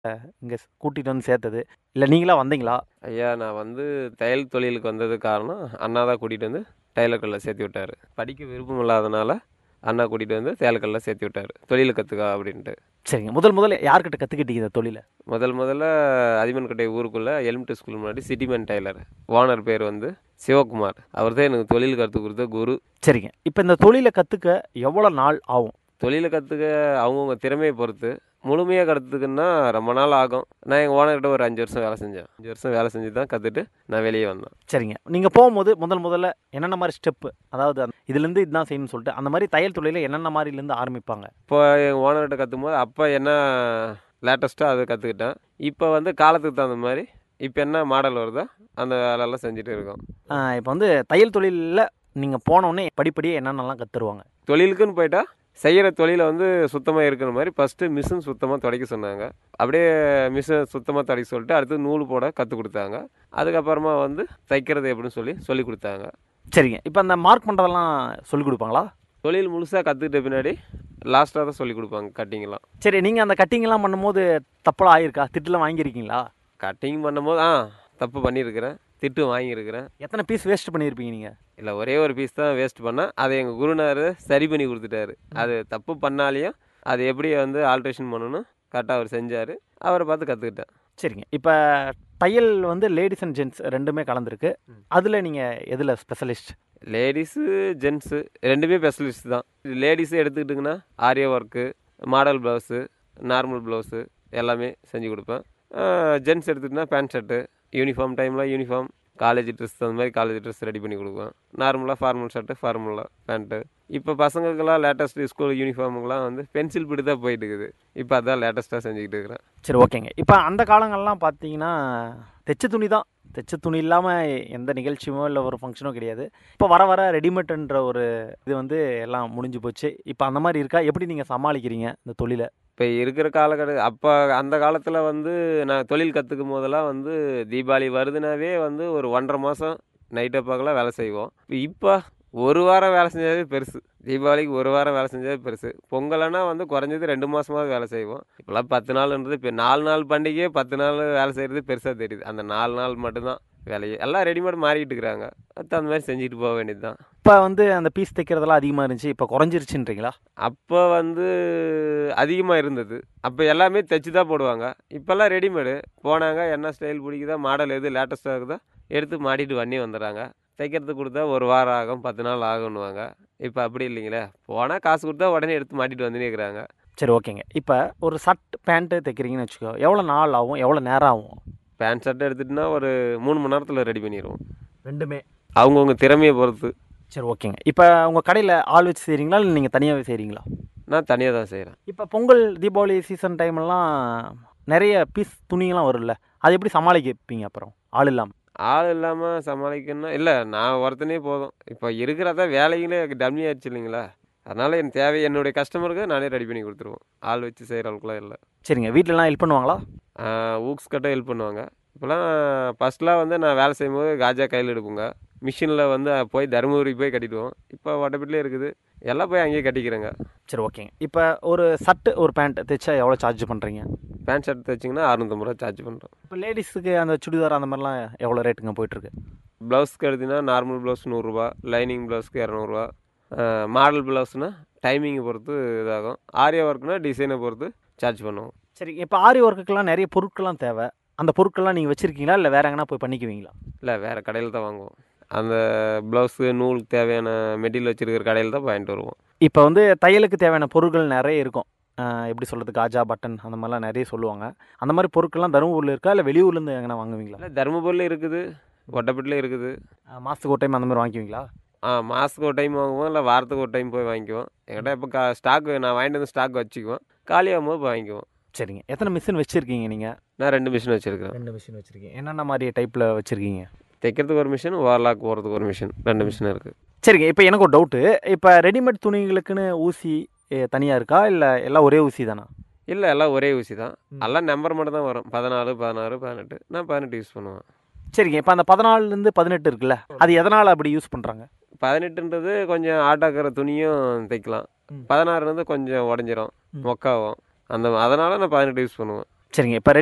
இங்கே கூட்டிகிட்டு வந்து சேர்த்தது இல்லை நீங்களா வந்தீங்களா ஐயா நான் வந்து தையல் தொழிலுக்கு வந்தது காரணம் அண்ணா தான் கூட்டிகிட்டு வந்து டைலர் கல்லில் சேர்த்து விட்டார் படிக்க விருப்பம் இல்லாதனால அண்ணா கூட்டிகிட்டு வந்து தையல் கல்லில் சேர்த்து விட்டார் தொழில் கற்றுக்கா அப்படின்ட்டு சரிங்க முதல் முதல்ல யார்கிட்ட கற்றுக்கிட்டீங்க இந்த தொழிலை முதல் முதல்ல அதிமன்கட்டை ஊருக்குள்ளே எலிமெண்ட்ரி ஸ்கூல் முன்னாடி சிட்டிமேன் டைலர் ஓனர் பேர் வந்து சிவகுமார் அவர் தான் எனக்கு தொழில் கற்றுக் கொடுத்த குரு சரிங்க இப்போ இந்த தொழிலை கற்றுக்க எவ்வளோ நாள் ஆகும் தொழிலை கற்றுக்க அவங்கவுங்க திறமையை பொறுத்து முழுமையாக கற்றுக்குன்னா ரொம்ப நாள் ஆகும் நான் எங்கள் ஓனர்கிட்ட ஒரு அஞ்சு வருஷம் வேலை செஞ்சேன் அஞ்சு வருஷம் வேலை செஞ்சு தான் கற்றுட்டு நான் வெளியே வந்தேன் சரிங்க நீங்கள் போகும்போது முதல் முதல்ல என்னென்ன மாதிரி ஸ்டெப்பு அதாவது அந்த- இதுலேருந்து இதுதான் செய்யணும்னு சொல்லிட்டு அந்த மாதிரி தையல் தொழிலை என்னென்ன மாதிரிலேருந்து ஆரம்பிப்பாங்க இப்போ எங்கள் ஓனர்கிட்ட கற்றுக்கும் போது அப்போ என்ன லேட்டஸ்ட்டாக அதை கற்றுக்கிட்டேன் இப்போ வந்து காலத்துக்கு தகுந்த மாதிரி இப்போ என்ன மாடல் வருதோ அந்த வேலையெல்லாம் செஞ்சுட்டு இருக்கோம் இப்போ வந்து தையல் தொழிலில் நீங்கள் போனோடனே படிப்படியே என்னென்னலாம் கற்றுருவாங்க தொழிலுக்குன்னு போயிட்டா செய்கிற தொழிலை வந்து சுத்தமாக இருக்கிற மாதிரி ஃபஸ்ட்டு மிஷின் சுத்தமாக துடைக்க சொன்னாங்க அப்படியே மிஷின் சுத்தமாக துடைக்க சொல்லிட்டு அடுத்து நூல் போட கற்றுக் கொடுத்தாங்க அதுக்கப்புறமா வந்து தைக்கிறது எப்படின்னு சொல்லி சொல்லி கொடுத்தாங்க சரிங்க இப்போ அந்த மார்க் பண்ணுறதெல்லாம் சொல்லிக் கொடுப்பாங்களா தொழில் முழுசாக கற்றுக்கிட்ட பின்னாடி லாஸ்ட்டாக தான் சொல்லி கொடுப்பாங்க கட்டிங்லாம் சரி நீங்கள் அந்த கட்டிங்லாம் பண்ணும்போது தப்பெல்லாம் ஆயிருக்கா திட்டுலாம் வாங்கியிருக்கீங்களா கட்டிங் பண்ணும்போது ஆ தப்பு பண்ணியிருக்கிறேன் திட்டு வாங்கியிருக்கிறேன் எத்தனை பீஸ் வேஸ்ட் பண்ணியிருப்பீங்க நீங்கள் இல்லை ஒரே ஒரு பீஸ் தான் வேஸ்ட் பண்ணேன் அதை எங்கள் குருநாதர் சரி பண்ணி கொடுத்துட்டாரு அது தப்பு பண்ணாலையும் அது எப்படி வந்து ஆல்ட்ரேஷன் பண்ணணும் கரெக்டாக அவர் செஞ்சார் அவரை பார்த்து கற்றுக்கிட்டேன் சரிங்க இப்போ தையல் வந்து லேடிஸ் அண்ட் ஜென்ட்ஸ் ரெண்டுமே கலந்துருக்கு அதில் நீங்கள் எதில் ஸ்பெஷலிஸ்ட் லேடிஸு ஜென்ஸு ரெண்டுமே ஸ்பெஷலிஸ்ட் தான் லேடிஸு எடுத்துக்கிட்டிங்கன்னா ஆரியா work model blouse normal blouse எல்லாமே செஞ்சு கொடுப்பேன் ஜென்ஸ் எடுத்துக்கிட்டிங்கன்னா பேண்ட் ஷர்ட்டு யூனிஃபார்ம் டைமில் யூனிஃபார்ம் காலேஜ் ட்ரெஸ் அந்த மாதிரி காலேஜ் ட்ரெஸ் ரெடி பண்ணி கொடுப்பேன் நார்மலாக ஃபார்மல் ஷர்ட்டு ஃபார்மலாக பேண்ட்டு இப்போ பசங்களுக்கெல்லாம் லேட்டஸ்ட் ஸ்கூல் யூனிஃபார்முக்கெல்லாம் வந்து பென்சில் பிடி தான் போயிட்டு இருக்குது இப்போ அதான் லேட்டஸ்ட்டாக செஞ்சுக்கிட்டு இருக்கிறேன் சரி ஓகேங்க இப்போ அந்த காலங்கள்லாம் பார்த்தீங்கன்னா தைச்ச துணி தான் தைச்ச துணி இல்லாமல் எந்த நிகழ்ச்சியுமோ இல்லை ஒரு ஃபங்க்ஷனோ கிடையாது இப்போ வர வர ரெடிமேட்ன்ற ஒரு இது வந்து எல்லாம் முடிஞ்சு போச்சு இப்போ அந்த மாதிரி இருக்கா எப்படி நீங்கள் சமாளிக்கிறீங்க இந்த தொழிலை இப்போ இருக்கிற காலகட்ட அப்போ அந்த காலத்தில் வந்து நான் தொழில் கற்றுக்கும் போதெல்லாம் வந்து தீபாவளி வருதுனாவே வந்து ஒரு ஒன்றரை மாதம் நைட்டு பகலாக வேலை செய்வோம் இப்போ ஒரு வாரம் வேலை செஞ்சாவே பெருசு தீபாவளிக்கு ஒரு வாரம் வேலை செஞ்சாவே பெருசு பொங்கல்னா வந்து குறைஞ்சது ரெண்டு மாதமாவது வேலை செய்வோம் இப்போலாம் பத்து நாள்ன்றது இப்போ நாலு நாள் பண்டிகையே பத்து நாள் வேலை செய்கிறது பெருசாக தெரியுது அந்த நாலு நாள் மட்டும்தான் வேலையே எல்லாம் ரெடிமேட் மாறிக்கிட்டு இருக்கிறாங்க அது அந்த மாதிரி செஞ்சுட்டு போக வேண்டியது தான் இப்போ வந்து அந்த பீஸ் தைக்கிறதெல்லாம் அதிகமாக இருந்துச்சு இப்போ குறைஞ்சிருச்சுன்றீங்களா அப்போ வந்து அதிகமாக இருந்தது அப்போ எல்லாமே தைச்சு தான் போடுவாங்க இப்போல்லாம் ரெடிமேடு போனாங்க என்ன ஸ்டைல் பிடிக்குதோ மாடல் எது லேட்டஸ்ட்டாக இருக்குதோ எடுத்து மாட்டிட்டு வண்டி வந்துடுறாங்க தைக்கிறதுக்கு கொடுத்தா ஒரு வாரம் ஆகும் பத்து நாள் ஆகுன்னுவாங்க இப்போ அப்படி இல்லைங்களே போனால் காசு கொடுத்தா உடனே எடுத்து மாட்டிட்டு வந்துனே இருக்கிறாங்க சரி ஓகேங்க இப்போ ஒரு ஷர்ட் பேண்ட்டு தைக்கிறீங்கன்னு வச்சுக்கோ எவ்வளோ நாள் ஆகும் எவ்வளோ நேரம் ஆகும் பேண்ட் ஷர்ட் எடுத்துட்டுனா ஒரு மூணு மணி நேரத்தில் ரெடி பண்ணிடுவோம் ரெண்டுமே அவங்கவுங்க திறமையை பொறுத்து சரி ஓகேங்க இப்போ உங்கள் கடையில் ஆள் வச்சு செய்கிறீங்களா இல்லை நீங்கள் தனியாகவே செய்கிறீங்களா நான் தனியாக தான் செய்கிறேன் இப்போ பொங்கல் தீபாவளி சீசன் டைம்லாம் நிறைய பீஸ் துணியெல்லாம் வரும்ல அது எப்படி சமாளிக்கப்பீங்க அப்புறம் ஆள் இல்லாமல் ஆள் இல்லாமல் சமாளிக்கணும்னா இல்லை நான் ஒருத்தனே போதும் இப்போ இருக்கிறதா வேலைங்களே டம்மி ஆயிடுச்சு இல்லைங்களா அதனால் என் தேவை என்னுடைய கஸ்டமருக்கு நானே ரெடி பண்ணி கொடுத்துருவோம் ஆள் வச்சு செய்கிற அளவுக்குலாம் இல்லை சரிங்க வீட்டிலலாம் ஹெல்ப் பண்ணுவாங்களா ஊக்ஸ் கட்ட ஹெல்ப் பண்ணுவாங்க இப்போலாம் ஃபஸ்ட்லாம் வந்து நான் வேலை செய்யும்போது காஜா கையில் எடுப்போங்க மிஷினில் வந்து போய் தருமபுரி போய் கட்டிடுவோம் இப்போ வட்டப்பட்டிலே இருக்குது எல்லாம் போய் அங்கேயே கட்டிக்கிறேங்க சரி ஓகேங்க இப்போ ஒரு சட்டு ஒரு பேண்ட் தைச்சா எவ்வளோ சார்ஜ் பண்ணுறீங்க பேண்ட் ஷர்ட் தைச்சிங்கன்னா அறுநூத்தம்பது ரூபா சார்ஜ் பண்ணுறோம் இப்போ லேடிஸுக்கு அந்த சுடிதார் அந்த மாதிரிலாம் எவ்வளோ ரேட்டுங்க போயிட்டுருக்கு ப்ளவுஸ்க்கு எடுத்தீங்கன்னா நார்மல் ப்ளவுஸ் நூறுரூவா லைனிங் ப்ளவுஸ்க்கு இரநூறுவா மாடல் ப்ளவுஸ்னால் டைமிங்கை பொறுத்து இதாகும் ஆரியா ஒர்க்னா டிசைனை பொறுத்து சார்ஜ் பண்ணுவோம் சரி இப்போ ஆரி ஒர்க்குக்கெல்லாம் நிறைய பொருட்கள்லாம் தேவை அந்த பொருட்கள்லாம் நீங்கள் வச்சுருக்கீங்களா இல்லை வேறு எங்கன்னா போய் பண்ணிக்குவீங்களா இல்லை வேறு கடையில் தான் வாங்குவோம் அந்த ப்ளவுஸு நூலுக்கு தேவையான மெட்டீரியல் வச்சுருக்கிற கடையில் தான் வாங்கிட்டு வருவோம் இப்போ வந்து தையலுக்கு தேவையான பொருட்கள் நிறைய இருக்கும் ஆஹ் எப்படி சொல்கிறது காஜா பட்டன் அந்த மாதிரிலாம் நிறைய சொல்லுவாங்க அந்த மாதிரி பொருட்கள்லாம் தருமபுரியில் இருக்கா இல்லை வெளியூர்லேருந்து எங்கன்னா வாங்குவீங்களா இல்லை தருமபுரியில் இருக்குது ஒட்டப்பட்டில் இருக்குது ஆஹ் மாதத்துக்கு ஒரு டைம் அந்த மாதிரி வாங்கிக்குவீங்களா ஆ மாதத்துக்கு ஒரு டைம் வாங்குவோம் இல்லை வாரத்துக்கு ஒரு டைம் போய் வாங்கிக்குவோம் என்கிட்ட இப்போ கா ஸ்டாக் நான் வாங்கிட்டு வந்து ஸ்டாக் வச்சுக்குவோம் காலியாகும் போது வாங்கிக்குவோம் சரிங்க எத்தனை மிஷின் வச்சுருக்கீங்க நீங்கள் நான் ரெண்டு மிஷின் வச்சுருக்கிறேன் ரெண்டு மிஷின் வச்சுருக்கீங்க என்னென்ன மாதிரி டைப்பில் வச்சுருக்கீங்க தைக்கிறதுக்கு ஒரு மிஷின் ஓவர்லாக் போகிறதுக்கு ஒரு மிஷின் ரெண்டு மிஷின் இருக்குது சரிங்க இப்போ எனக்கு ஒரு டவுட்டு இப்போ ரெடிமேட் துணிகளுக்குன்னு ஊசி தனியாக இருக்கா இல்லை எல்லாம் ஒரே ஊசி தானா இல்லை எல்லாம் ஒரே ஊசி தான் ம். எல்லாம் நம்பர் மட்டும் தான் வரும் பதினாலு பதினாறு பதினெட்டு நான் பதினெட்டு யூஸ் பண்ணுவேன் சரிங்க இப்போ அந்த பதினாலுலேருந்து பதினெட்டு இருக்குல்ல அது எதனால் அப்படி யூஸ் பண்ணுறாங்க பதினெட்டுன்றது கொஞ்சம் ஆட்டாக்கிற துணியும் தைக்கலாம் ம். பதினாறுன்றது கொஞ்சம் உடஞ்சிரும் ம். மொக்காவும் அந்த அதனால் நான் பதினெட்டு யூஸ் பண்ணுவேன் சரிங்க இப்போ